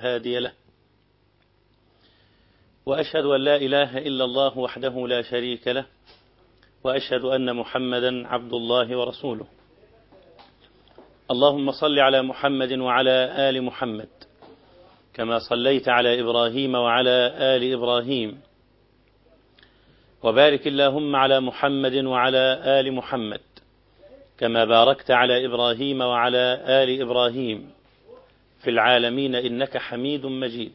هادي له وأشهد أن لا إله إلا الله وحده لا شريك له وأشهد أن محمدا عبد الله ورسوله اللهم صل على محمد وعلى آل محمد كما صليت على إبراهيم وعلى آل إبراهيم وبارك اللهم على محمد وعلى آل محمد كما باركت على إبراهيم وعلى آل إبراهيم في العالمين إنك حميد مجيد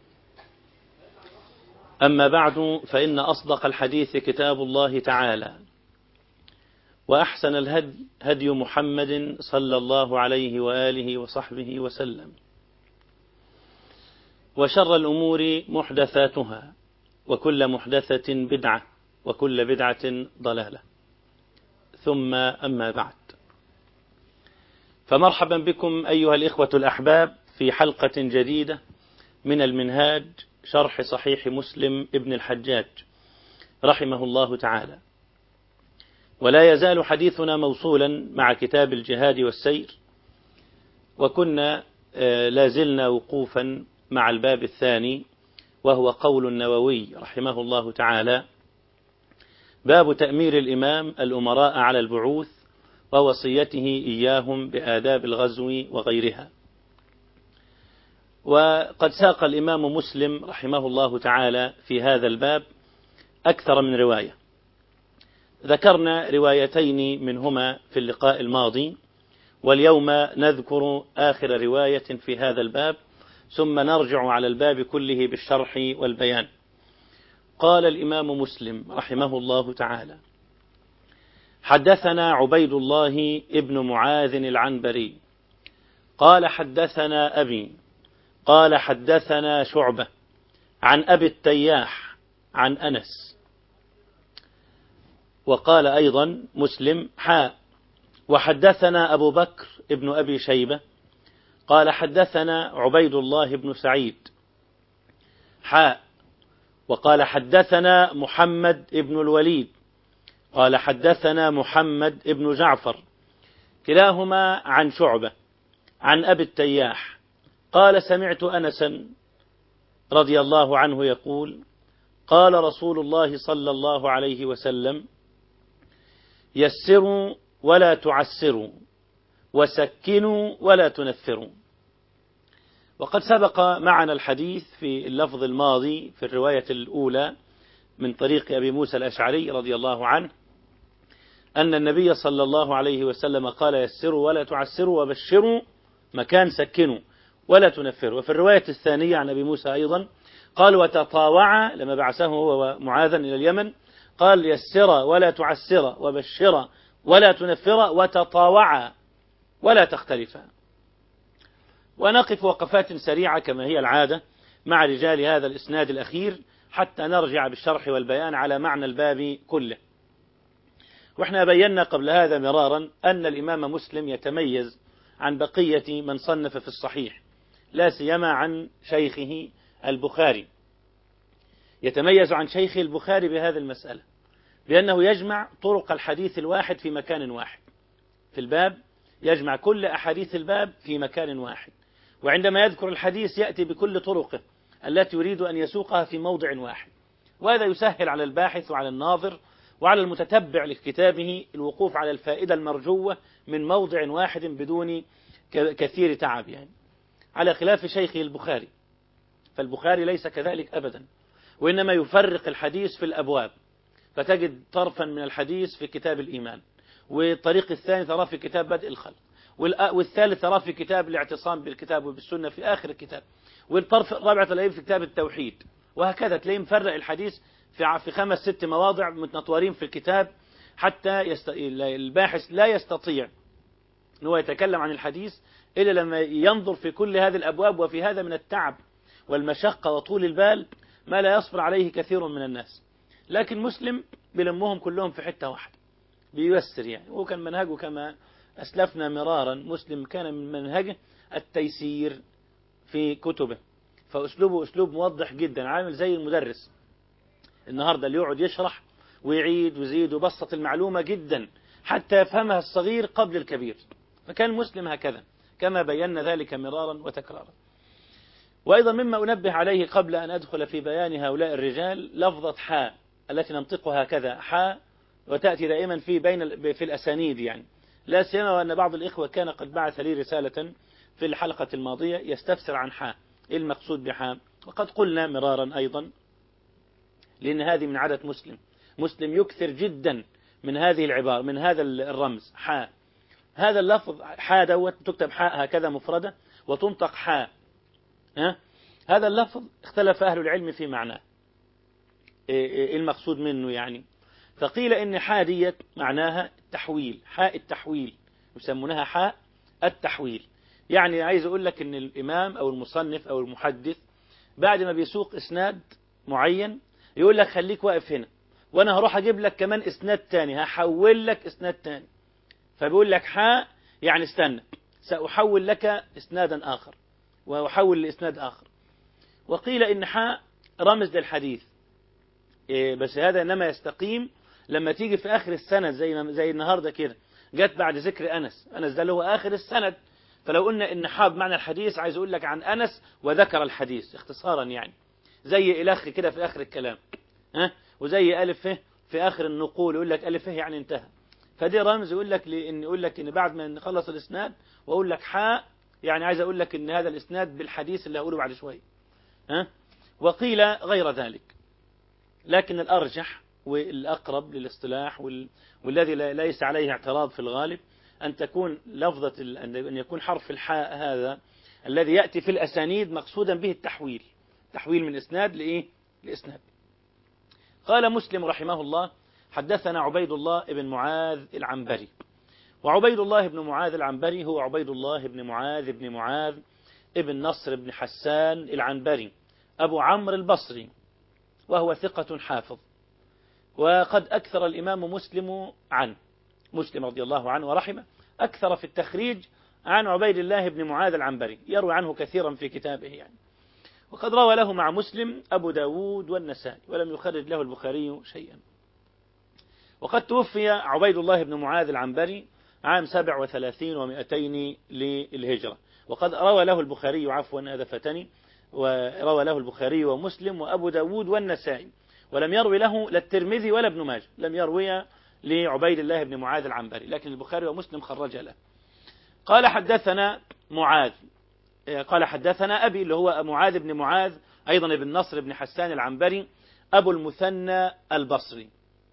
أما بعد فإن أصدق الحديث كتاب الله تعالى وأحسن الهدي هدي محمد صلى الله عليه وآله وصحبه وسلم وشر الأمور محدثاتها وكل محدثة بدعة وكل بدعة ضلالة ثم أما بعد فمرحبا بكم أيها الإخوة الأحباب في حلقة جديدة من المنهاج شرح صحيح مسلم ابن الحجاج رحمه الله تعالى ولا يزال حديثنا موصولا مع كتاب الجهاد والسير وكنا لازلنا وقوفا مع الباب الثاني وهو قول النووي رحمه الله تعالى باب تأمير الإمام الأمراء على البعوث ووصيته إياهم بآداب الغزو وغيرها وقد ساق الإمام مسلم رحمه الله تعالى في هذا الباب أكثر من رواية ذكرنا روايتين منهما في اللقاء الماضي واليوم نذكر آخر رواية في هذا الباب ثم نرجع على الباب كله بالشرح والبيان قال الإمام مسلم رحمه الله تعالى حدثنا عبيد الله ابن معاذ العنبري قال حدثنا أبي قال حدثنا شعبة عن أبي التياح عن أنس وقال أيضا مسلم حاء وحدثنا أبو بكر ابن أبي شيبة قال حدثنا عبيد الله بن سعيد حاء وقال حدثنا محمد ابن الوليد قال حدثنا محمد ابن جعفر كلاهما عن شعبة عن أبي التياح قال سمعت أنسا رضي الله عنه يقول قال رسول الله صلى الله عليه وسلم يسروا ولا تعسروا وسكنوا ولا تنفروا وقد سبق معنا الحديث في اللفظ الماضي في الرواية الأولى من طريق أبي موسى الأشعري رضي الله عنه أن النبي صلى الله عليه وسلم قال يسروا ولا تعسروا وبشروا مكان سكنوا ولا تنفروا وفي الرواية الثانية عن أبي موسى أيضا قال وتطاوع لما بعثه هو معاذا إلى اليمن قال يسر ولا تعسر وبشر ولا تنفر وتطاوعا ولا تختلفا ونقف وقفات سريعة كما هي العادة مع رجال هذا الإسناد الأخير حتى نرجع بالشرح والبيان على معنى الباب كله وإحنا بينا قبل هذا مرارا أن الإمام مسلم يتميز عن بقية من صنف في الصحيح لا سيما عن شيخه البخاري يتميز عن شيخه البخاري بهذه المسألة بأنه يجمع طرق الحديث الواحد في مكان واحد في الباب يجمع كل أحاديث الباب في مكان واحد وعندما يذكر الحديث يأتي بكل طرقه التي يريد أن يسوقها في موضع واحد وهذا يسهل على الباحث وعلى الناظر وعلى المتتبع لكتابه الوقوف على الفائدة المرجوة من موضع واحد بدون كثير تعب يعني على خلاف شيخه البخاري فالبخاري ليس كذلك أبدا وإنما يفرق الحديث في الأبواب فتجد طرفا من الحديث في كتاب الإيمان والطريق الثاني تراه في كتاب بدء الخلق والثالث تراه في كتاب الاعتصام بالكتاب وبالسنة في آخر الكتاب والطرف الرابع تلاقيه في كتاب التوحيد وهكذا تلاقيه مفرق الحديث في في خمس ست مواضع متنطورين في الكتاب حتى يست... الباحث لا يستطيع أن هو يتكلم عن الحديث إلا لما ينظر في كل هذه الأبواب وفي هذا من التعب والمشقة وطول البال ما لا يصبر عليه كثير من الناس لكن مسلم بلمهم كلهم في حتة واحدة بييسر يعني هو كان منهجه كما أسلفنا مرارا مسلم كان من منهجه التيسير في كتبه فأسلوبه أسلوب موضح جدا عامل زي المدرس النهاردة اللي يقعد يشرح ويعيد ويزيد وبسط المعلومة جدا حتى يفهمها الصغير قبل الكبير فكان مسلم هكذا كما بينا ذلك مرارا وتكرارا وأيضا مما أنبه عليه قبل أن أدخل في بيان هؤلاء الرجال لفظة حاء التي ننطقها هكذا حاء وتأتي دائما في بين في الأسانيد يعني لا سيما وأن بعض الإخوة كان قد بعث لي رسالة في الحلقة الماضية يستفسر عن حاء إيه المقصود بحاء وقد قلنا مرارا أيضا لأن هذه من عادة مسلم مسلم يكثر جدا من هذه العبارة من هذا الرمز حاء هذا اللفظ حاء دوت تكتب حاء هكذا مفردة وتنطق حاء ها؟ هذا اللفظ اختلف أهل العلم في معناه ايه المقصود منه يعني فقيل ان حاء ديت معناها التحويل حاء التحويل يسمونها حاء التحويل يعني عايز اقول لك ان الامام او المصنف او المحدث بعد ما بيسوق اسناد معين يقول لك خليك واقف هنا وانا هروح اجيب لك كمان اسناد تاني هحول لك اسناد تاني فبيقول لك حاء يعني استنى سأحول لك اسنادا آخر وأحول لإسناد آخر وقيل إن حاء رمز للحديث إيه بس هذا إنما يستقيم لما تيجي في آخر السند زي زي النهارده كده جت بعد ذكر أنس أنس ده اللي هو آخر السند فلو قلنا إن حاء بمعنى الحديث عايز أقول لك عن أنس وذكر الحديث اختصارا يعني زي إلخ كده في آخر الكلام ها وزي ألف ف في آخر النقول يقول لك ألف يعني انتهى فدي رمز يقول لك لان يقول لك ان بعد ما نخلص الاسناد واقول لك حاء يعني عايز اقول لك ان هذا الاسناد بالحديث اللي هقوله بعد شويه ها وقيل غير ذلك لكن الارجح والاقرب للاصطلاح وال... والذي ليس عليه اعتراض في الغالب ان تكون لفظه ال... ان يكون حرف الحاء هذا الذي ياتي في الاسانيد مقصودا به التحويل تحويل من اسناد لايه لاسناد قال مسلم رحمه الله حدثنا عبيد الله بن معاذ العنبري وعبيد الله بن معاذ العنبري هو عبيد الله بن معاذ بن معاذ ابن نصر بن حسان العنبري أبو عمرو البصري وهو ثقة حافظ وقد أكثر الإمام مسلم عنه مسلم رضي الله عنه ورحمه أكثر في التخريج عن عبيد الله بن معاذ العنبري يروي عنه كثيرا في كتابه يعني وقد روى له مع مسلم أبو داود والنسائي ولم يخرج له البخاري شيئا وقد توفي عبيد الله بن معاذ العنبري عام 37 ومئتين للهجرة وقد روى له البخاري عفوا هذا فتني وروى له البخاري ومسلم وأبو داود والنسائي ولم يروي له لا الترمذي ولا ابن ماجه لم يروي لعبيد الله بن معاذ العنبري لكن البخاري ومسلم خرج له قال حدثنا معاذ قال حدثنا أبي اللي هو معاذ بن معاذ أيضا ابن نصر بن حسان العنبري أبو المثنى البصري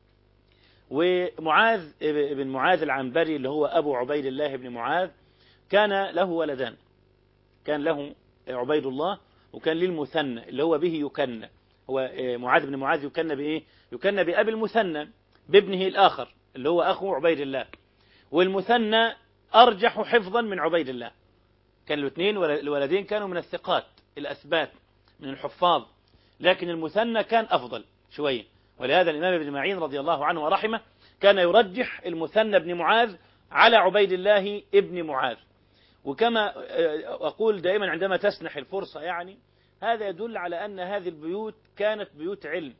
ومعاذ بن معاذ العنبري اللي هو أبو عبيد الله بن معاذ كان له ولدان كان له عبيد الله وكان للمثنى اللي هو به يكنى هو معاذ بن معاذ يكنى بإيه يكنى بأبي المثنى بابنه الآخر اللي هو أخو عبيد الله والمثنى أرجح حفظا من عبيد الله كان الاثنين الولدين كانوا من الثقات الأثبات من الحفاظ لكن المثنى كان أفضل شوية ولهذا الإمام ابن معين رضي الله عنه ورحمه كان يرجح المثنى بن معاذ على عبيد الله ابن معاذ وكما أقول دائما عندما تسنح الفرصة يعني هذا يدل على أن هذه البيوت كانت بيوت علم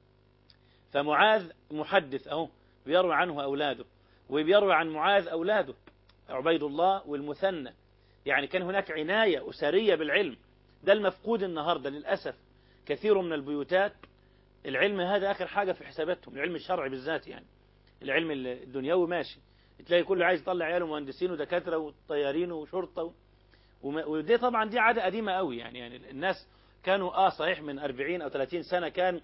فمعاذ محدث أهو بيروي عنه أولاده وبيروي عن معاذ أولاده عبيد الله والمثنى يعني كان هناك عناية أسرية بالعلم ده المفقود النهاردة للأسف كثير من البيوتات العلم هذا آخر حاجة في حساباتهم العلم الشرعي بالذات يعني العلم الدنيوي ماشي تلاقي كله عايز يطلع عياله مهندسين ودكاترة وطيارين وشرطة ودي طبعا دي عادة قديمة قوي يعني يعني الناس كانوا اه صحيح من 40 او 30 سنة كان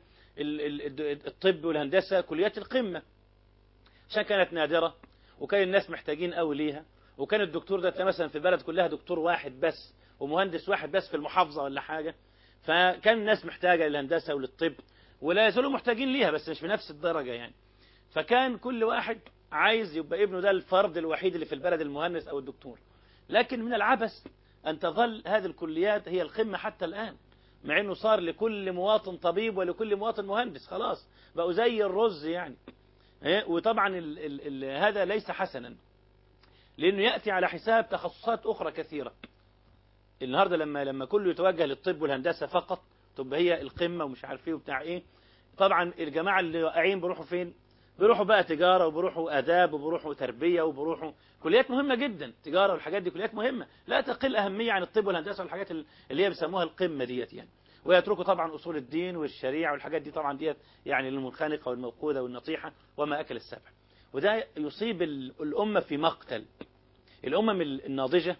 الطب والهندسة كليات القمة عشان كانت نادرة وكان الناس محتاجين قوي ليها وكان الدكتور ده مثلا في البلد كلها دكتور واحد بس ومهندس واحد بس في المحافظة ولا حاجة فكان الناس محتاجة للهندسة وللطب ولا يزالوا محتاجين ليها بس مش بنفس الدرجة يعني فكان كل واحد عايز يبقى ابنه ده الفرد الوحيد اللي في البلد المهندس أو الدكتور لكن من العبث أن تظل هذه الكليات هي القمة حتى الآن مع أنه صار لكل مواطن طبيب ولكل مواطن مهندس خلاص بقوا زي الرز يعني وطبعا ال ال ال هذا ليس حسنا لأنه يأتي على حساب تخصصات أخرى كثيرة النهاردة لما لما كله يتوجه للطب والهندسة فقط تبقى هي القمة ومش عارف ايه وبتاع ايه طبعا الجماعة اللي واقعين بيروحوا فين بيروحوا بقى تجارة وبيروحوا آداب وبيروحوا تربية وبيروحوا كليات مهمة جدا تجارة والحاجات دي كليات مهمة لا تقل أهمية عن الطب والهندسة والحاجات اللي هي بيسموها القمة ديت يعني ويتركوا طبعا أصول الدين والشريعة والحاجات دي طبعا ديت يعني المنخنقة والموقودة والنطيحة وما أكل السبع وده يصيب الأمة في مقتل الأمم الناضجة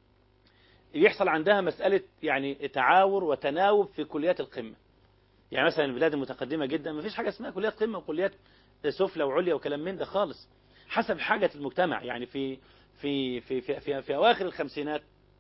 يحصل عندها مسألة يعني تعاور وتناوب في كليات القمة يعني مثلا البلاد المتقدمة جدا ما فيش حاجة اسمها كليات قمة وكليات سفلى وعليا وكلام من ده خالص حسب حاجة المجتمع يعني في في في في, في, في أواخر الخمسينات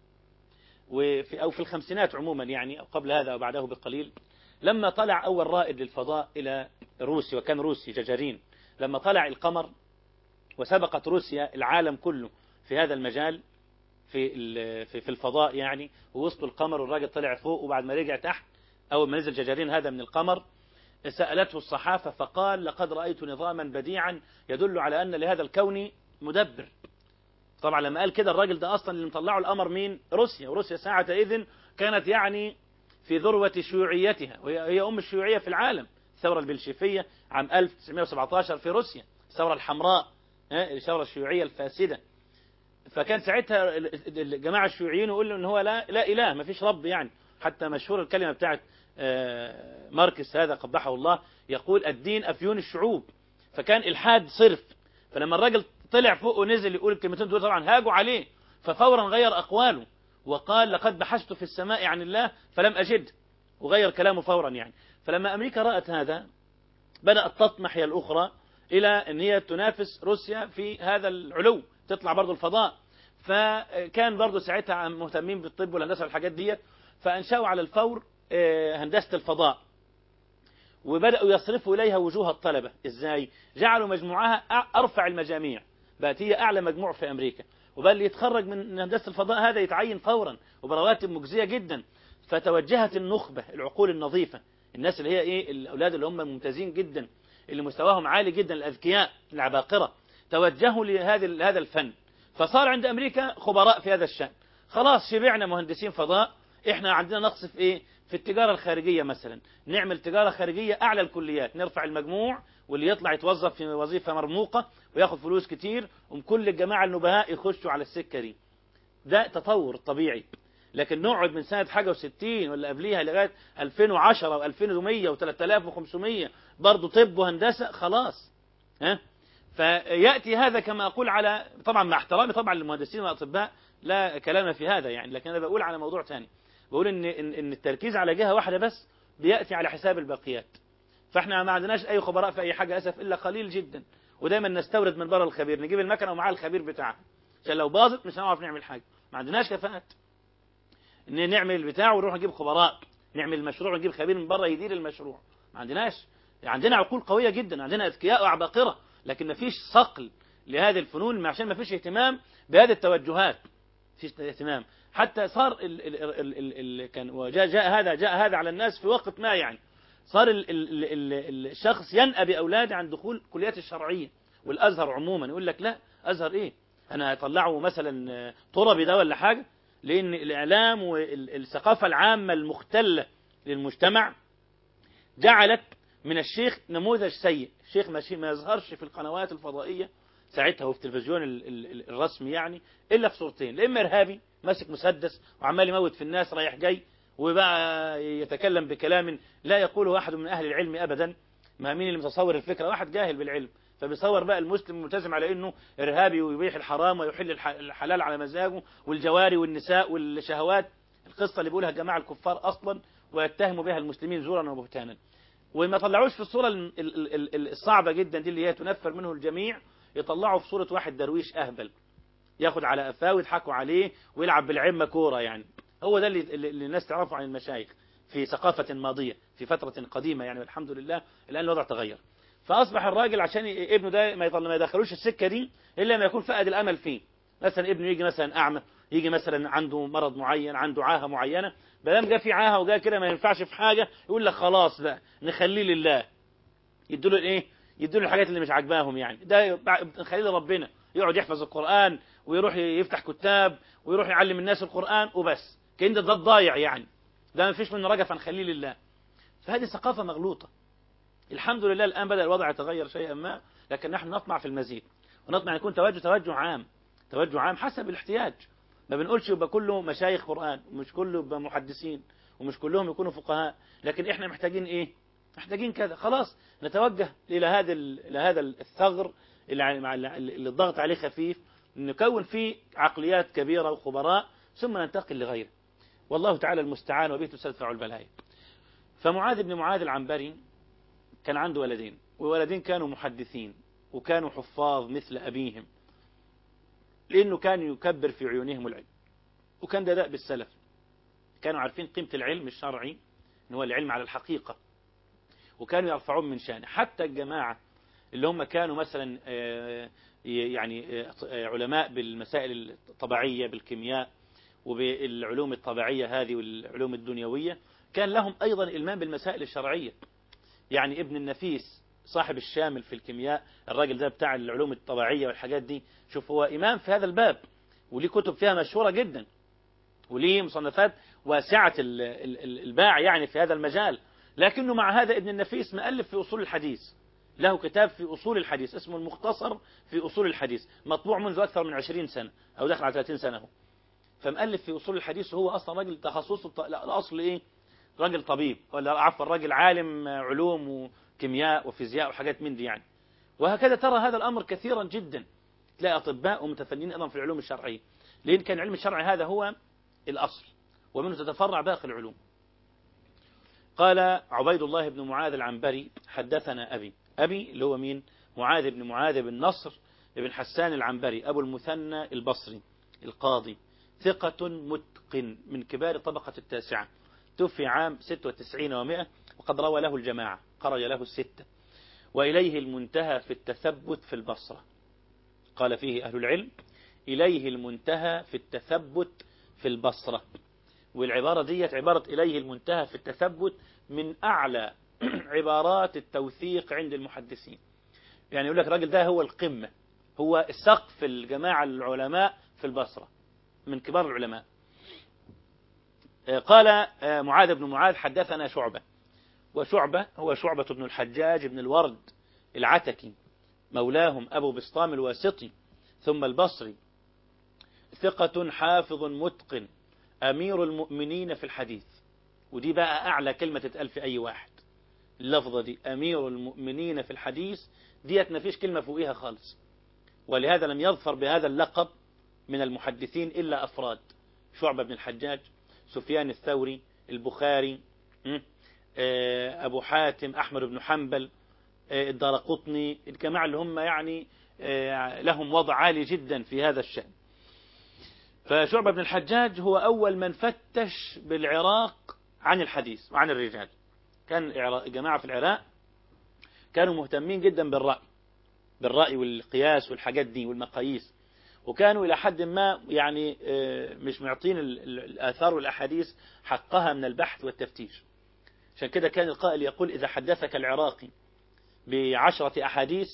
وفي أو في الخمسينات عموما يعني أو قبل هذا أو بعده بقليل لما طلع أول رائد للفضاء إلى روسيا وكان روسي جاجارين لما طلع القمر وسبقت روسيا العالم كله في هذا المجال في في في الفضاء يعني ووصلوا القمر والراجل طلع فوق وبعد ما رجع تحت أول ما نزل جاجارين هذا من القمر سألته الصحافة فقال لقد رأيت نظاما بديعا يدل على أن لهذا الكون مدبر طبعا لما قال كده الراجل ده أصلا اللي مطلعه الأمر مين روسيا وروسيا ساعة إذن كانت يعني في ذروة شيوعيتها وهي أم الشيوعية في العالم الثورة البلشفية عام 1917 في روسيا الثورة الحمراء الثورة الشيوعية الفاسدة فكان ساعتها الجماعة الشيوعيين يقولوا ان هو لا لا اله ما فيش رب يعني حتى مشهور الكلمة بتاعت ماركس هذا قبحه الله يقول الدين افيون الشعوب فكان الحاد صرف فلما الراجل طلع فوق ونزل يقول الكلمتين دول طبعا هاجوا عليه ففورا غير اقواله وقال لقد بحثت في السماء عن الله فلم اجد وغير كلامه فورا يعني فلما امريكا رأت هذا بدأت تطمح هي الاخرى الى ان هي تنافس روسيا في هذا العلو تطلع برضو الفضاء فكان برضو ساعتها مهتمين بالطب والهندسة والحاجات ديت فأنشأوا على الفور هندسة الفضاء وبدأوا يصرفوا إليها وجوه الطلبة إزاي جعلوا مجموعها أرفع المجاميع بقت هي أعلى مجموع في أمريكا وبقى اللي يتخرج من هندسة الفضاء هذا يتعين فورا وبرواتب مجزية جدا فتوجهت النخبة العقول النظيفة الناس اللي هي إيه الأولاد اللي هم ممتازين جدا اللي مستواهم عالي جدا الأذكياء العباقرة توجهوا لهذا هذا الفن فصار عند أمريكا خبراء في هذا الشأن خلاص شبعنا مهندسين فضاء احنا عندنا نقص في ايه في التجارة الخارجية مثلا نعمل تجارة خارجية أعلى الكليات نرفع المجموع واللي يطلع يتوظف في وظيفة مرموقة وياخد فلوس كتير وكل الجماعة النبهاء يخشوا على السكة دي ده تطور طبيعي لكن نقعد من سنة حاجة وستين ولا قبليها لغاية 2010 و2100 و3500 برضه طب وهندسة خلاص ها فيأتي هذا كما أقول على طبعا مع احترامي طبعا للمهندسين والأطباء لا كلام في هذا يعني لكن أنا بقول على موضوع ثاني بقول إن, إن, إن التركيز على جهة واحدة بس بيأتي على حساب الباقيات فاحنا ما عندناش أي خبراء في أي حاجة أسف إلا قليل جدا ودايما نستورد من بره الخبير نجيب المكنة ومعاه الخبير بتاعها عشان لو باظت مش هنعرف نعمل حاجة ما عندناش كفاءات ان نعمل البتاع ونروح نجيب خبراء نعمل المشروع ونجيب خبير من بره يدير المشروع ما عندناش عندنا عقول قوية جدا عندنا اذكياء وعباقرة لكن ما فيش صقل لهذه الفنون عشان ما فيش اهتمام بهذه التوجهات فيش اهتمام حتى صار ال ال ال ال ال كان وجاء جاء هذا جاء هذا على الناس في وقت ما يعني صار ال ال ال الشخص ينأى بأولاده عن دخول كليات الشرعية والأزهر عموما يقول لك لا أزهر إيه أنا هطلعه مثلا طربي ده ولا حاجة لأن الإعلام والثقافة العامة المختلة للمجتمع جعلت من الشيخ نموذج سيء الشيخ ماشي ما يظهرش في القنوات الفضائية ساعتها وفي التلفزيون الرسمي يعني إلا في صورتين لإما إرهابي ماسك مسدس وعمال يموت في الناس رايح جاي وبقى يتكلم بكلام لا يقوله أحد من أهل العلم أبدا ما مين اللي متصور الفكرة واحد جاهل بالعلم فبيصور بقى المسلم ملتزم على انه ارهابي ويبيح الحرام ويحل الحلال على مزاجه والجواري والنساء والشهوات القصة اللي بيقولها جماعة الكفار اصلا ويتهموا بها المسلمين زورا وبهتانا وما طلعوش في الصورة الصعبة جدا دي اللي هي تنفر منه الجميع يطلعوا في صورة واحد درويش اهبل ياخد على قفاه ويضحكوا عليه ويلعب بالعمة كورة يعني هو ده اللي, اللي الناس تعرفه عن المشايخ في ثقافة ماضية في فترة قديمة يعني والحمد لله الآن الوضع تغير فأصبح الراجل عشان ابنه ده ما ما يدخلوش السكة دي إلا ما يكون فقد الأمل فيه مثلا ابنه يجي مثلا أعمى يجي مثلا عنده مرض معين عنده عاهة معينة بدل جه في عاهة وجا كده ما ينفعش في حاجة يقول لك خلاص بقى نخليه لله يدوا له الايه يدوا له الحاجات اللي مش عاجباهم يعني ده نخليه لربنا يقعد يحفظ القرآن ويروح يفتح كتاب ويروح يعلم الناس القرآن وبس كأن ده الضايع يعني ده ما فيش منه رجع فنخليه لله فهذه ثقافة مغلوطة الحمد لله الآن بدأ الوضع يتغير شيئا ما لكن نحن نطمع في المزيد ونطمع أن يكون توجه توجه عام توجه عام حسب الاحتياج ما بنقولش يبقى كله مشايخ قرآن ومش كله يبقى محدثين ومش كلهم يكونوا فقهاء لكن احنا محتاجين ايه محتاجين كذا خلاص نتوجه إلى هذا إلى هذا الثغر اللي اللي الضغط عليه خفيف نكون فيه عقليات كبيرة وخبراء ثم ننتقل لغيره والله تعالى المستعان وبه تستدفع البلايا فمعاذ بن معاذ العنبري كان عنده ولدين وولدين كانوا محدثين وكانوا حفاظ مثل أبيهم لأنه كان يكبر في عيونهم العلم وكان ده داء بالسلف كانوا عارفين قيمة العلم الشرعي ان هو العلم على الحقيقة وكانوا يرفعون من شانه حتى الجماعة اللي هم كانوا مثلا يعني علماء بالمسائل الطبيعية بالكيمياء وبالعلوم الطبيعية هذه والعلوم الدنيوية كان لهم أيضا إلمام بالمسائل الشرعية يعني ابن النفيس صاحب الشامل في الكيمياء الراجل ده بتاع العلوم الطبيعية والحاجات دي شوف هو إمام في هذا الباب وليه كتب فيها مشهورة جدا وليه مصنفات واسعة الباع يعني في هذا المجال لكنه مع هذا ابن النفيس مؤلف في أصول الحديث له كتاب في أصول الحديث اسمه المختصر في أصول الحديث مطبوع منذ أكثر من 20 سنة أو دخل على 30 سنة هو فمؤلف في أصول الحديث وهو أصلا راجل تخصصه الأصل إيه راجل طبيب ولا عفوا راجل عالم علوم وكيمياء وفيزياء وحاجات من دي يعني وهكذا ترى هذا الأمر كثيرا جدا تلاقي أطباء ومتفننين أيضا في العلوم الشرعية لأن كان العلم الشرعي هذا هو الأصل ومنه تتفرع باقي العلوم قال عبيد الله بن معاذ العنبري حدثنا أبي أبي اللي هو مين معاذ بن معاذ بن نصر بن حسان العنبري أبو المثنى البصري القاضي ثقة متقن من كبار طبقة التاسعة توفي عام 96 و100 وقد روى له الجماعة خرج له الستة وإليه المنتهى في التثبت في البصرة قال فيه أهل العلم إليه المنتهى في التثبت في البصرة والعبارة دي عبارة إليه المنتهى في التثبت من أعلى عبارات التوثيق عند المحدثين يعني يقول لك الراجل ده هو القمة هو سقف الجماعة العلماء في البصرة من كبار العلماء قال معاذ بن معاذ حدثنا شعبة وشعبة هو شعبة بن الحجاج بن الورد العتكي مولاهم أبو بسطام الواسطي ثم البصري ثقة حافظ متقن أمير المؤمنين في الحديث ودي بقى أعلى كلمة تتقال في أي واحد اللفظة دي أمير المؤمنين في الحديث ديت ما فيش كلمة فوقيها خالص ولهذا لم يظفر بهذا اللقب من المحدثين إلا أفراد شعبة بن الحجاج سفيان الثوري البخاري أبو حاتم أحمد بن حنبل الدار قطني الجماعة اللي هم يعني لهم وضع عالي جدا في هذا الشأن فشعبة بن الحجاج هو أول من فتش بالعراق عن الحديث وعن الرجال كان الجماعة في العراق كانوا مهتمين جدا بالرأي بالرأي والقياس والحاجات دي والمقاييس وكانوا إلى حد ما يعني مش معطين الآثار والأحاديث حقها من البحث والتفتيش عشان كده كان القائل يقول إذا حدثك العراقي بعشرة أحاديث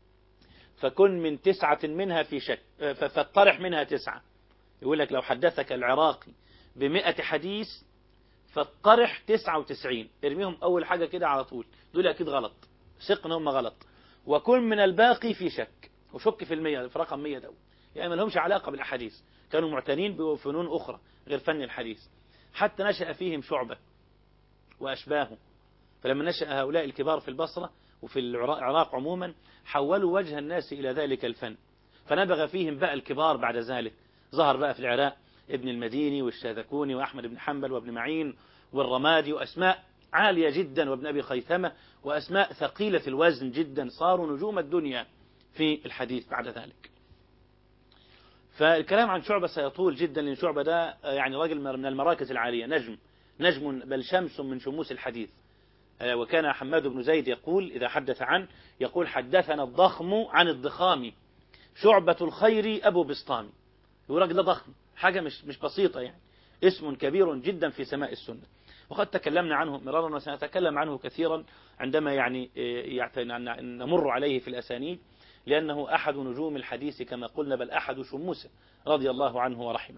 فكن من تسعة منها في شك فاطرح منها تسعة يقول لك لو حدثك العراقي بمئة حديث فاطرح تسعة وتسعين ارميهم أول حاجة كده على طول دول أكيد غلط ثق ان هم غلط وكن من الباقي في شك وشك في المية في رقم مية دول يعني ما لهمش علاقة بالأحاديث كانوا معتنين بفنون أخرى غير فن الحديث حتى نشأ فيهم شعبة وأشباهه فلما نشأ هؤلاء الكبار في البصرة وفي العراق عموما حولوا وجه الناس إلى ذلك الفن فنبغ فيهم بقى الكبار بعد ذلك ظهر بقى في العراق ابن المديني والشاذكوني وأحمد بن حنبل وابن معين والرمادي وأسماء عالية جدا وابن أبي خيثمة وأسماء ثقيلة الوزن جدا صاروا نجوم الدنيا في الحديث بعد ذلك فالكلام عن شعبة سيطول جدا لأن شعبة ده يعني راجل من المراكز العالية نجم نجم بل شمس من شموس الحديث وكان حماد بن زيد يقول إذا حدث عنه يقول حدثنا الضخم عن الضخام شعبة الخير أبو بسطام يقول راجل ده ضخم حاجة مش مش بسيطة يعني اسم كبير جدا في سماء السنة وقد تكلمنا عنه مرارا وسنتكلم عنه كثيرا عندما يعني نمر عليه في الأسانيد لأنه أحد نجوم الحديث كما قلنا بل أحد شموسه رضي الله عنه ورحمه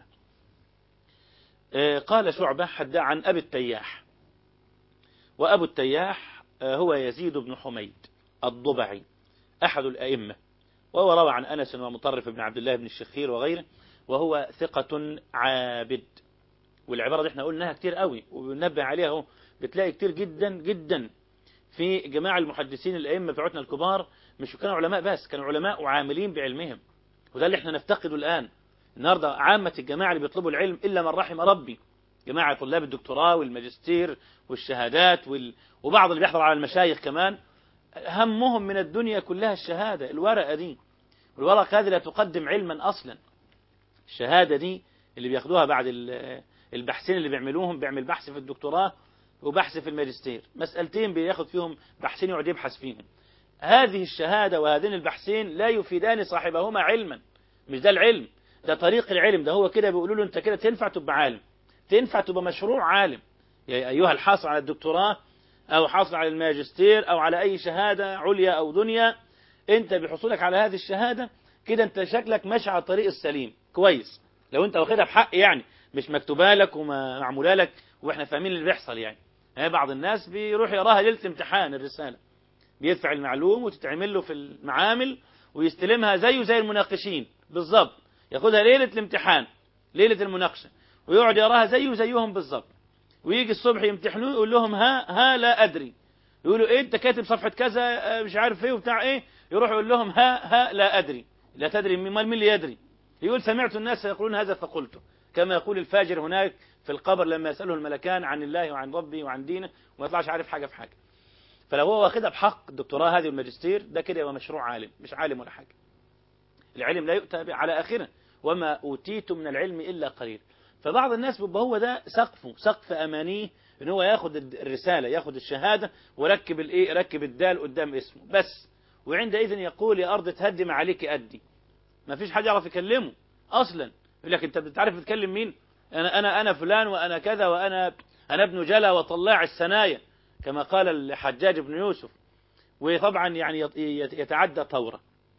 قال شعبة حد عن أبي التياح وأبو التياح هو يزيد بن حميد الضبعي أحد الأئمة وهو روى عن أنس ومطرف بن عبد الله بن الشخير وغيره وهو ثقة عابد والعبارة دي احنا قلناها كتير قوي وبننبه عليها اهو بتلاقي كتير جدا جدا في جماعة المحدثين الأئمة بتوعتنا الكبار مش كانوا علماء بس كانوا علماء وعاملين بعلمهم وده اللي احنا نفتقده الآن النهاردة عامة الجماعة اللي بيطلبوا العلم إلا من رحم ربي جماعة طلاب الدكتوراه والماجستير والشهادات وال... وبعض اللي بيحضر على المشايخ كمان همهم من الدنيا كلها الشهادة الورقة دي والورقة هذه لا تقدم علما أصلا الشهادة دي اللي بياخدوها بعد البحثين اللي بيعملوهم بيعمل بحث في الدكتوراه وبحث في الماجستير مسألتين بياخد فيهم بحثين يقعد يبحث فيهم هذه الشهادة وهذين البحثين لا يفيدان صاحبهما علما مش ده العلم ده طريق العلم ده هو كده بيقولوا له انت كده تنفع تبقى عالم تنفع تبقى مشروع عالم يا أيها الحاصل على الدكتوراه أو حاصل على الماجستير أو على أي شهادة عليا أو دنيا أنت بحصولك على هذه الشهادة كده أنت شكلك ماشي على الطريق السليم كويس لو أنت واخدها بحق يعني مش مكتوبة لك ومعمولة لك وإحنا فاهمين اللي بيحصل يعني يعني بعض الناس بيروح يراها ليلة امتحان الرسالة بيدفع المعلوم وتتعمل له في المعامل ويستلمها زيه زي المناقشين بالظبط ياخدها ليلة الامتحان ليلة المناقشة ويقعد يراها زيه زيهم بالظبط ويجي الصبح يمتحنوه يقول لهم ها ها لا أدري يقولوا إيه أنت كاتب صفحة كذا مش عارف إيه وبتاع إيه يروح يقول لهم ها ها لا أدري لا تدري مال مين اللي يدري يقول سمعت الناس يقولون هذا فقلته كما يقول الفاجر هناك في القبر لما يسأله الملكان عن الله وعن ربه وعن دينه وما يطلعش عارف حاجة في حاجة فلو هو واخدها بحق الدكتوراه هذه والماجستير ده كده يبقى مشروع عالم مش عالم ولا حاجة العلم لا يؤتى على آخره وما أوتيتم من العلم إلا قليل فبعض الناس بيبقى هو ده سقفه سقف أمانيه ان هو ياخد الرسالة ياخد الشهادة وركب الايه ركب الدال قدام اسمه بس وعندئذ يقول يا أرض تهدم عليك أدي ما فيش حد يعرف يكلمه أصلا يقول لك أنت بتعرف تكلم مين أنا أنا أنا فلان وأنا كذا وأنا أنا ابن جلا وطلاع السنايا كما قال الحجاج بن يوسف وطبعا يعني يتعدى طورة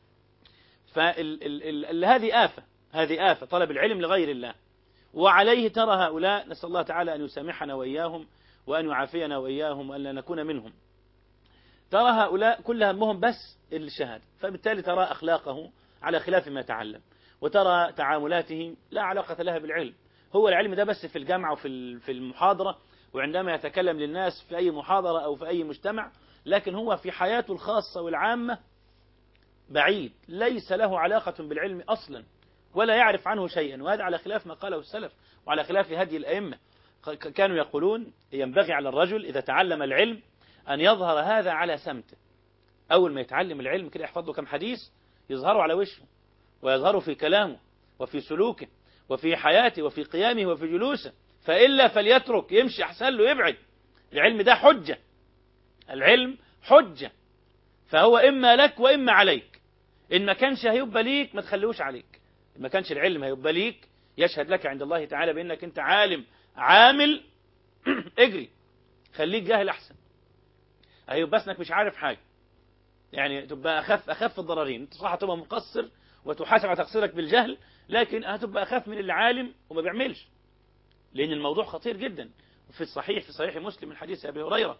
فهذه آفة هذه آفة طلب العلم لغير الله وعليه ترى هؤلاء نسأل الله تعالى أن يسامحنا وإياهم وأن يعافينا وإياهم وأن لا نكون منهم ترى هؤلاء كل همهم بس الشهادة فبالتالي ترى أخلاقه على خلاف ما تعلم وترى تعاملاته لا علاقة لها بالعلم هو العلم ده بس في الجامعة وفي في المحاضرة وعندما يتكلم للناس في أي محاضرة أو في أي مجتمع لكن هو في حياته الخاصة والعامة بعيد ليس له علاقة بالعلم أصلا ولا يعرف عنه شيئا وهذا على خلاف ما قاله السلف وعلى خلاف هدي الأئمة كانوا يقولون ينبغي على الرجل إذا تعلم العلم أن يظهر هذا على سمته أول ما يتعلم العلم كده يحفظ له كم حديث يظهروا على وشه ويظهروا في كلامه وفي سلوكه وفي حياته وفي قيامه وفي جلوسه فإلا فليترك يمشي أحسن له يبعد العلم ده حجة العلم حجة فهو إما لك وإما عليك إن ما كانش هيبقى ليك ما تخلوش عليك إن ما كانش العلم هيبقى ليك يشهد لك عند الله تعالى بأنك أنت عالم عامل اجري خليك جاهل أحسن هيبقى اسمك مش عارف حاجة يعني تبقى أخف أخف الضررين أنت صح تبقى مقصر وتحاسب على تقصيرك بالجهل لكن هتبقى أخف من اللي عالم وما بيعملش لأن الموضوع خطير جدا في الصحيح في صحيح مسلم من حديث أبي هريرة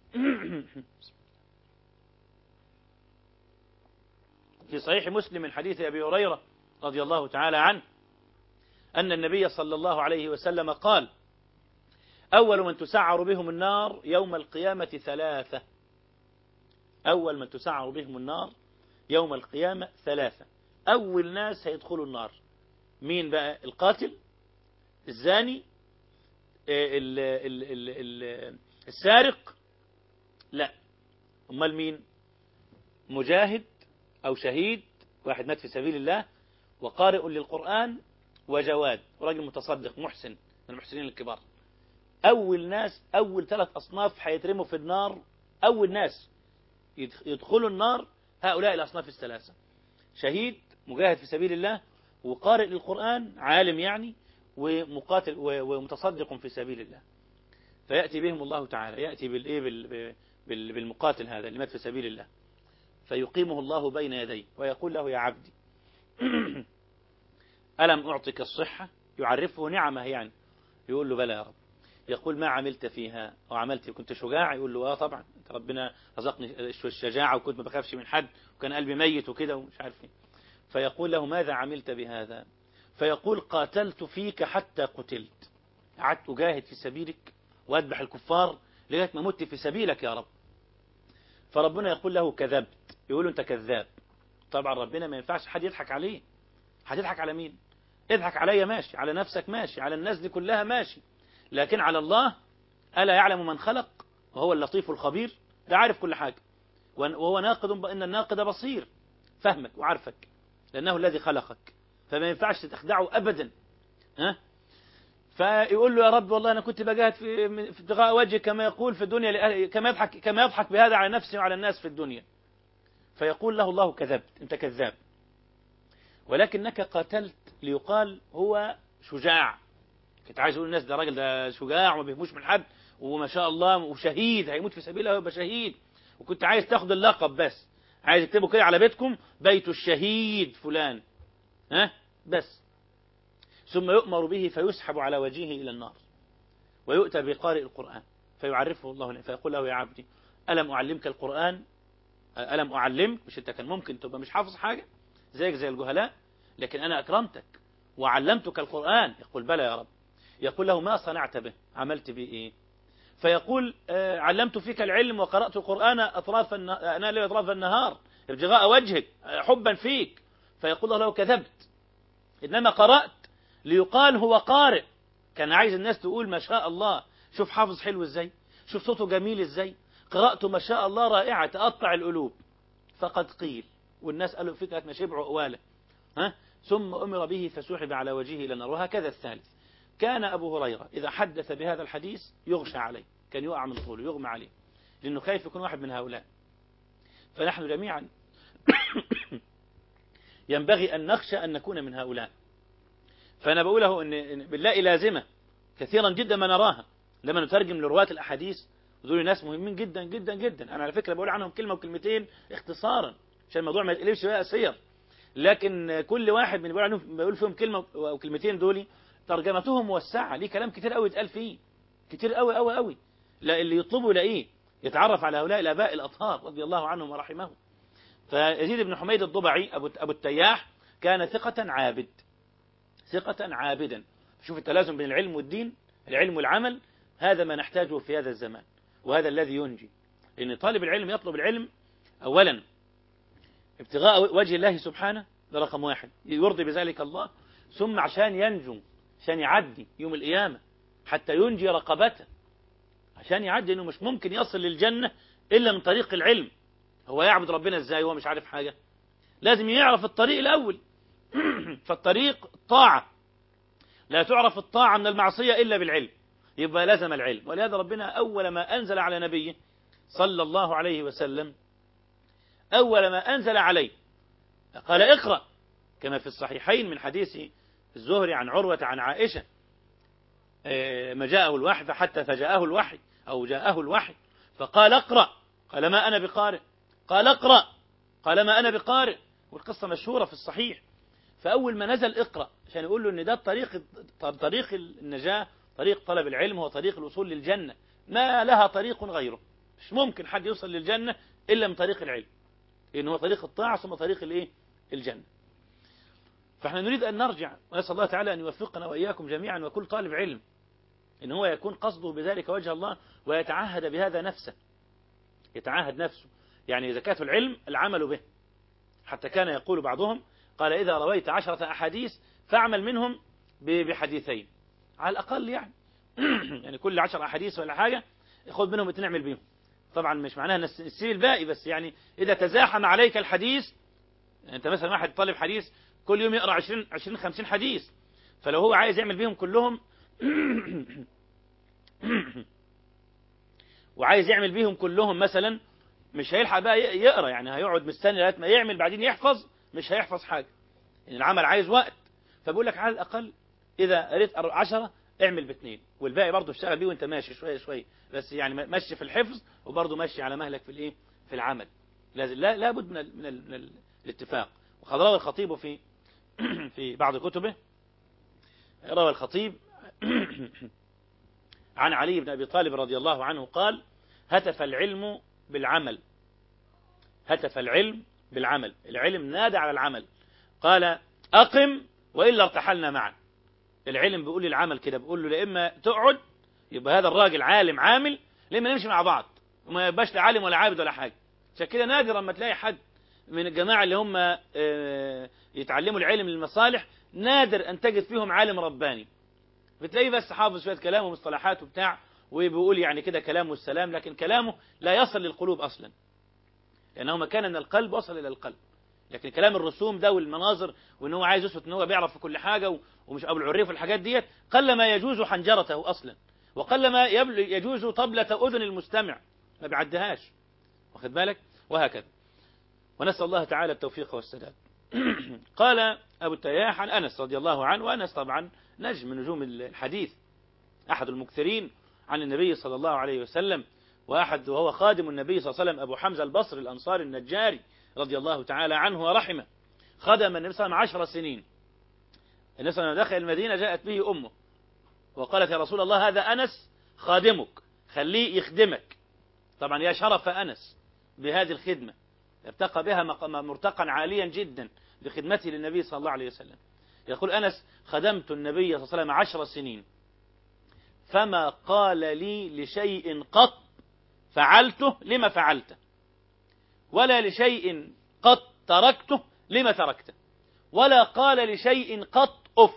في صحيح مسلم من حديث أبي هريرة رضي الله تعالى عنه أن النبي صلى الله عليه وسلم قال أول من تسعر بهم النار يوم القيامة ثلاثة أول من تسعر بهم النار يوم القيامة ثلاثة أول ناس هيدخلوا النار مين بقى القاتل الزاني ال ال ال ال السارق لا أمال مين مجاهد أو شهيد واحد مات في سبيل الله وقارئ للقرآن وجواد راجل متصدق محسن من المحسنين الكبار أول ناس أول ثلاث أصناف حيترموا في النار أول ناس يدخلوا النار هؤلاء الأصناف الثلاثة شهيد مجاهد في سبيل الله وقارئ للقرآن عالم يعني ومقاتل ومتصدق في سبيل الله فيأتي بهم الله تعالى يأتي بالإيه بالمقاتل هذا اللي مات في سبيل الله فيقيمه الله بين يديه ويقول له يا عبدي ألم أعطك الصحة يعرفه نعمة يعني يقول له بلى يا رب يقول ما عملت فيها أو عملت كنت شجاع يقول له اه طبعا انت ربنا رزقني الشجاعة وكنت ما بخافش من حد وكان قلبي ميت وكده ومش عارف ايه فيقول له ماذا عملت بهذا فيقول قاتلت فيك حتى قتلت قعدت أجاهد في سبيلك وأذبح الكفار لغاية ما مت في سبيلك يا رب فربنا يقول له كذبت يقول له أنت كذاب طبعا ربنا ما ينفعش حد يضحك عليه هتضحك على مين اضحك عليا ماشي على نفسك ماشي على الناس دي كلها ماشي لكن على الله ألا يعلم من خلق وهو اللطيف الخبير ده عارف كل حاجة وهو ناقد إن الناقد بصير فهمك وعارفك لأنه الذي خلقك فما ينفعش تخدعه أبدا ها فيقول له يا رب والله أنا كنت بجاهد في في ابتغاء وجهك كما يقول في الدنيا كما يضحك كما يضحك بهذا على نفسه وعلى الناس في الدنيا فيقول له الله كذبت أنت كذاب ولكنك قاتلت ليقال هو شجاع كنت عايز اقول الناس ده راجل ده شجاع وما بيهموش من حد وما شاء الله وشهيد هيموت في سبيل الله ويبقى شهيد وكنت عايز تاخد اللقب بس عايز تكتبوا كده على بيتكم بيت الشهيد فلان ها بس ثم يؤمر به فيسحب على وجهه إلى النار ويؤتى بقارئ القرآن فيعرفه الله فيقول له يا عبدي ألم أعلمك القرآن ألم أعلمك مش أنت كان ممكن تبقى مش حافظ حاجة زيك زي الجهلاء لكن أنا أكرمتك وعلمتك القرآن يقول بلى يا رب يقول له ما صنعت به عملت به إيه فيقول علمت فيك العلم وقرأت القرآن أطراف أنا أطراف النهار ابتغاء وجهك حبا فيك فيقول له كذبت إنما قرأت ليقال هو قارئ كان عايز الناس تقول ما شاء الله شوف حافظ حلو ازاي شوف صوته جميل ازاي قراءته ما شاء الله رائعة تقطع القلوب فقد قيل والناس قالوا فكرة ما شبعوا أواله ها ثم أمر به فسحب على وجهه إلى النار وهكذا الثالث كان أبو هريرة إذا حدث بهذا الحديث يغشى عليه كان يقع من طوله يغمى عليه لأنه خايف يكون واحد من هؤلاء فنحن جميعا ينبغي أن نخشى أن نكون من هؤلاء فأنا بقوله أن بالله لازمة كثيرا جدا ما نراها لما نترجم لرواة الأحاديث ودول ناس مهمين جدا جدا جدا أنا على فكرة بقول عنهم كلمة وكلمتين اختصارا عشان الموضوع ما يتقلبش بقى سير لكن كل واحد من بيقول عنهم بيقول فيهم كلمة وكلمتين دول ترجمتهم موسعة ليه كلام كتير قوي اتقال فيه كتير قوي قوي قوي لا اللي يطلبه يلاقيه يتعرف على هؤلاء الآباء الأطهار رضي الله عنهم ورحمهم فيزيد بن حميد الضبعي أبو, أبو التياح كان ثقة عابد ثقة عابدا شوف التلازم بين العلم والدين العلم والعمل هذا ما نحتاجه في هذا الزمان وهذا الذي ينجي لأن طالب العلم يطلب العلم أولا ابتغاء وجه الله سبحانه ده رقم واحد يرضي بذلك الله ثم عشان ينجو عشان يعدي يوم القيامة حتى ينجي رقبته عشان يعدي انه مش ممكن يصل للجنة الا من طريق العلم هو يعبد ربنا ازاي وهو مش عارف حاجة لازم يعرف الطريق الاول فالطريق طاعة لا تعرف الطاعة من المعصية الا بالعلم يبقى لازم العلم ولهذا ربنا اول ما انزل على نبيه صلى الله عليه وسلم اول ما انزل عليه قال اقرأ كما في الصحيحين من حديث الزهري عن عروة عن عائشة ما جاءه الوحي فحتى فجاءه الوحي أو جاءه الوحي فقال اقرأ قال ما أنا بقارئ قال اقرأ قال ما أنا بقارئ والقصة مشهورة في الصحيح فأول ما نزل اقرأ عشان يقول له أن ده طريق طريق النجاة طريق طلب العلم هو طريق الوصول للجنة ما لها طريق غيره مش ممكن حد يوصل للجنة إلا من طريق العلم لأن هو طريق الطاعة ثم طريق الإيه؟ الجنة فاحنا نريد أن نرجع ونسأل الله تعالى أن يوفقنا وإياكم جميعا وكل طالب علم إن هو يكون قصده بذلك وجه الله ويتعهد بهذا نفسه يتعهد نفسه يعني زكاة العلم العمل به حتى كان يقول بعضهم قال إذا رويت عشرة أحاديث فاعمل منهم بحديثين على الأقل يعني يعني كل عشر أحاديث ولا حاجة خذ منهم اتنعمل بهم طبعا مش معناها نسيب الباقي بس يعني إذا تزاحم عليك الحديث أنت مثلا واحد طالب حديث كل يوم يقرأ 20 20 50 حديث فلو هو عايز يعمل بيهم كلهم وعايز يعمل بيهم كلهم مثلا مش هيلحق بقى يقرا يعني هيقعد مستني لغايه ما يعمل بعدين يحفظ مش هيحفظ حاجه يعني العمل عايز وقت فبقول لك على الاقل اذا قريت 10 اعمل باثنين والباقي برضه اشتغل بيه وانت ماشي شويه شويه بس يعني مشي في الحفظ وبرضه مشي على مهلك في الايه في العمل لازم لا لابد من ال من, ال من ال الاتفاق وقد روى الخطيب في في بعض كتبه روى الخطيب عن علي بن أبي طالب رضي الله عنه قال هتف العلم بالعمل هتف العلم بالعمل العلم نادى على العمل قال أقم وإلا ارتحلنا معا العلم بيقول للعمل كده بيقول له لإما تقعد يبقى هذا الراجل عالم عامل لإما نمشي مع بعض وما يبقاش لا عالم ولا عابد ولا حاجة عشان كده نادرا ما تلاقي حد من الجماعة اللي هم آه، يتعلموا العلم للمصالح نادر أن تجد فيهم عالم رباني بتلاقيه بس حافظ شوية كلام ومصطلحات وبتاع وبيقول يعني كده كلام والسلام لكن كلامه لا يصل للقلوب أصلا لأنه ما كان من القلب وصل إلى القلب لكن كلام الرسوم ده والمناظر وان هو عايز يثبت ان هو بيعرف في كل حاجه ومش ابو العريف والحاجات ديت قل ما يجوز حنجرته اصلا وقل ما يجوز طبلة اذن المستمع ما بيعدهاش واخد بالك وهكذا ونسال الله تعالى التوفيق والسداد قال ابو التياح عن انس رضي الله عنه وانس طبعا نجم من نجوم الحديث احد المكثرين عن النبي صلى الله عليه وسلم واحد وهو خادم النبي صلى الله عليه وسلم ابو حمزه البصري الانصاري النجاري رضي الله تعالى عنه ورحمه خدم النبي صلى الله عليه وسلم عشر سنين النبي صلى الله عليه وسلم دخل المدينة جاءت به أمه وقالت يا رسول الله هذا أنس خادمك خليه يخدمك طبعا يا شرف أنس بهذه الخدمة ارتقى بها مرتقا عاليا جدا بخدمته للنبي صلى الله عليه وسلم يقول أنس خدمت النبي صلى الله عليه وسلم عشر سنين فما قال لي لشيء قط فعلته لما فعلته ولا لشيء قد تركته لما تركته ولا قال لشيء قط أف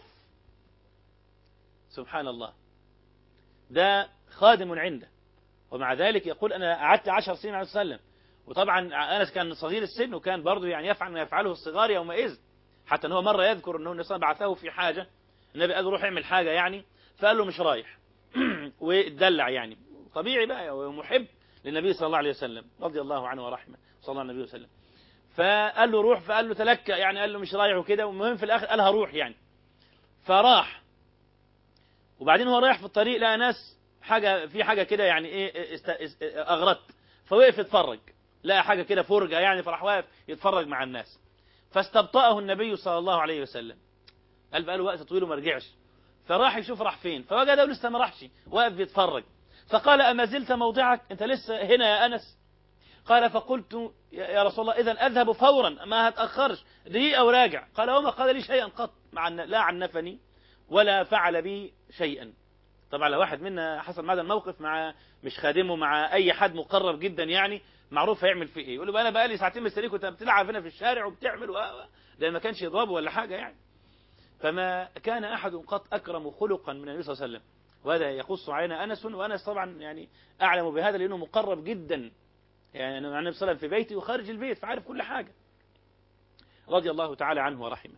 سبحان الله ده خادم عنده ومع ذلك يقول أنا قعدت عشر سنين عليه وسلم وطبعا أنس كان صغير السن وكان برضه يعني يفعل ما يفعله الصغار يومئذ حتى أنه مرة يذكر أنه النبي بعثه في حاجة النبي قال له روح اعمل حاجة يعني فقال له مش رايح واتدلع يعني طبيعي بقى ومحب للنبي صلى الله عليه وسلم رضي الله عنه ورحمه صلى الله عليه وسلم فقال له روح فقال له تلكى يعني قال له مش رايح وكده والمهم في الاخر قال هروح يعني فراح وبعدين هو رايح في الطريق لقى ناس حاجه في حاجه كده يعني ايه است... است... اغرت فوقف يتفرج لقى حاجه كده فرجه يعني فراح واقف يتفرج مع الناس فاستبطأه النبي صلى الله عليه وسلم قال بقى له وقت طويل وما رجعش فراح يشوف راح فين فوجده لسه ما راحش واقف يتفرج فقال أما زلت موضعك أنت لسه هنا يا أنس قال فقلت يا رسول الله إذا أذهب فورا ما هتأخرش دقيقة وراجع قال وما قال لي شيئا قط مع لا عنفني ولا فعل بي شيئا طبعا لو واحد منا حصل معنا الموقف مع مش خادمه مع أي حد مقرب جدا يعني معروف هيعمل فيه ايه يقول له بقى انا بقى لي ساعتين مستنيك وانت بتلعب هنا في الشارع وبتعمل و... ده ما كانش يضربه ولا حاجه يعني فما كان احد قط اكرم خلقا من النبي صلى الله عليه وسلم وهذا يخص علينا انس وانس طبعا يعني اعلم بهذا لانه مقرب جدا يعني أنا مع النبي صلى الله عليه وسلم في بيتي وخارج البيت فعارف كل حاجة رضي الله تعالى عنه ورحمه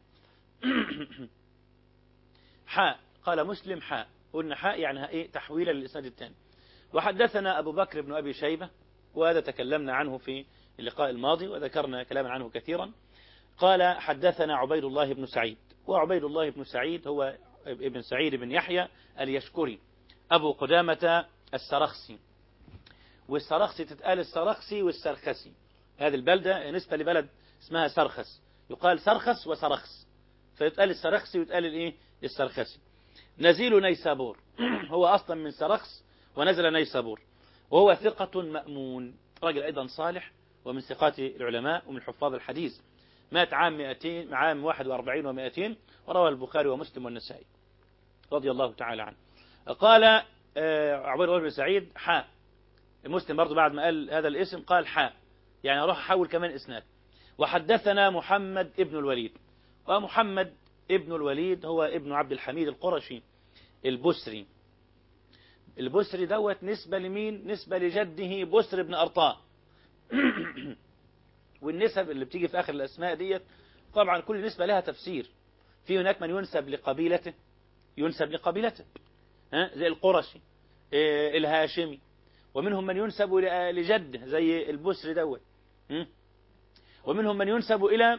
حاء قال مسلم حاء قلنا حاء يعني ايه تحويلا للإسناد الثاني وحدثنا أبو بكر بن أبي شيبة وهذا تكلمنا عنه في اللقاء الماضي وذكرنا كلاما عنه كثيرا قال حدثنا عبيد الله بن سعيد وعبيد الله بن سعيد هو ابن سعيد بن يحيى اليشكري أبو قدامة السرخسي والسرخسي تتقال السرخسي والسرخسي هذه البلدة نسبة لبلد اسمها سرخس يقال سرخس وسرخس فيتقال السرخسي ويتقال الايه السرخسي نزيل نيسابور هو أصلا من سرخس ونزل نيسابور وهو ثقة مأمون رجل أيضا صالح ومن ثقات العلماء ومن حفاظ الحديث مات عام 200 عام 41 و200 وروى البخاري ومسلم والنسائي رضي الله تعالى عنه قال عبيد الله بن سعيد حاء مسلم برضو بعد ما قال هذا الاسم قال حاء يعني اروح احول كمان اسناد وحدثنا محمد ابن الوليد ومحمد ابن الوليد هو ابن عبد الحميد القرشي البسري البسري دوت نسبة لمين نسبة لجده بسر بن أرطاء والنسب اللي بتيجي في آخر الأسماء ديت طبعا كل نسبة لها تفسير في هناك من ينسب لقبيلته ينسب لقبيلته ها زي القرشي الهاشمي ومنهم من ينسب لجده زي البسر دوت ومنهم من ينسب إلى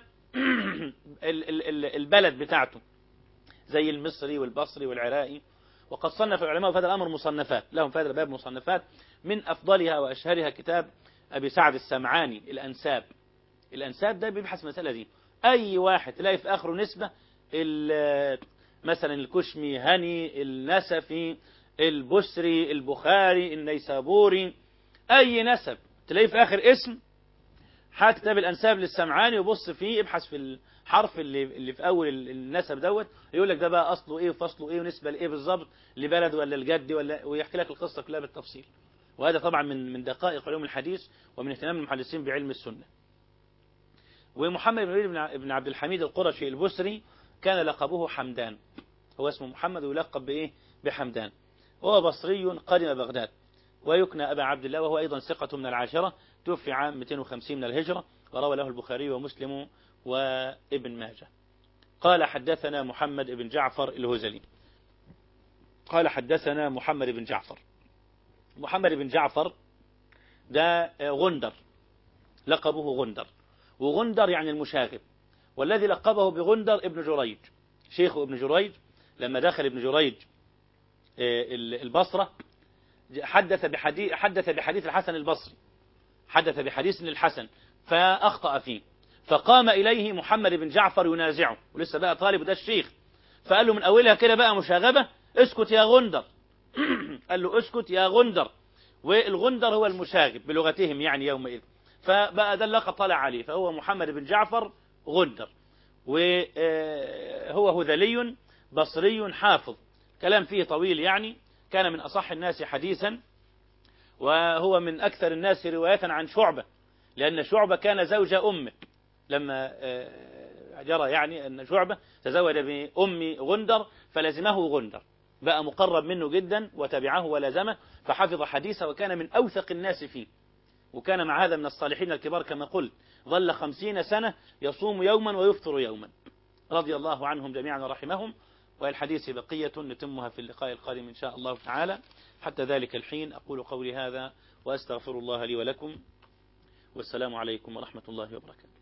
البلد بتاعته زي المصري والبصري والعراقي وقد صنف العلماء في هذا الأمر مصنفات لهم في هذا الباب مصنفات من أفضلها وأشهرها كتاب أبي سعد السمعاني الأنساب الأنساب ده بيبحث المسألة دي أي واحد تلاقي في آخره نسبة مثلا الكشمي هني النسفي البسري البخاري النيسابوري أي نسب تلاقيه في آخر اسم حتى كتاب الأنساب للسمعاني وبص فيه ابحث في الحرف اللي, اللي في أول النسب دوت يقول لك ده بقى أصله إيه وفصله إيه ونسبة لإيه بالظبط لبلد ولا الجد ولا ويحكي لك القصة كلها بالتفصيل وهذا طبعا من من دقائق علوم الحديث ومن اهتمام المحدثين بعلم السنة ومحمد بن عبد الحميد القرشي البسري كان لقبه حمدان هو اسمه محمد ويلقب بإيه بحمدان وهو بصري قدم بغداد ويكنى أبا عبد الله وهو أيضا ثقة من العاشرة توفي عام 250 من الهجرة وروى له البخاري ومسلم وابن ماجه قال حدثنا محمد بن جعفر الهزلي قال حدثنا محمد بن جعفر محمد بن جعفر ده غندر لقبه غندر وغندر يعني المشاغب والذي لقبه بغندر ابن جريج شيخه ابن جريج لما دخل ابن جريج البصرة حدث بحديث, حدث بحديث الحسن البصري حدث بحديث للحسن فأخطأ فيه فقام إليه محمد بن جعفر ينازعه ولسه بقى طالب ده الشيخ فقال له من أولها كده بقى مشاغبة اسكت يا غندر قال له اسكت يا غندر والغندر هو المشاغب بلغتهم يعني يومئذ فبقى ده اللقب طلع عليه فهو محمد بن جعفر غندر وهو هذلي بصري حافظ كلام فيه طويل يعني كان من أصح الناس حديثا وهو من أكثر الناس رواية عن شعبة لأن شعبة كان زوج أمه لما جرى يعني أن شعبة تزوج بأم غندر فلزمه غندر بقى مقرب منه جدا وتبعه ولزمه فحفظ حديثه وكان من أوثق الناس فيه وكان مع هذا من الصالحين الكبار كما قلت ظل خمسين سنة يصوم يوما ويفطر يوما رضي الله عنهم جميعا ورحمهم والحديث بقية نتمها في اللقاء القادم إن شاء الله تعالى حتى ذلك الحين أقول قولي هذا وأستغفر الله لي ولكم والسلام عليكم ورحمة الله وبركاته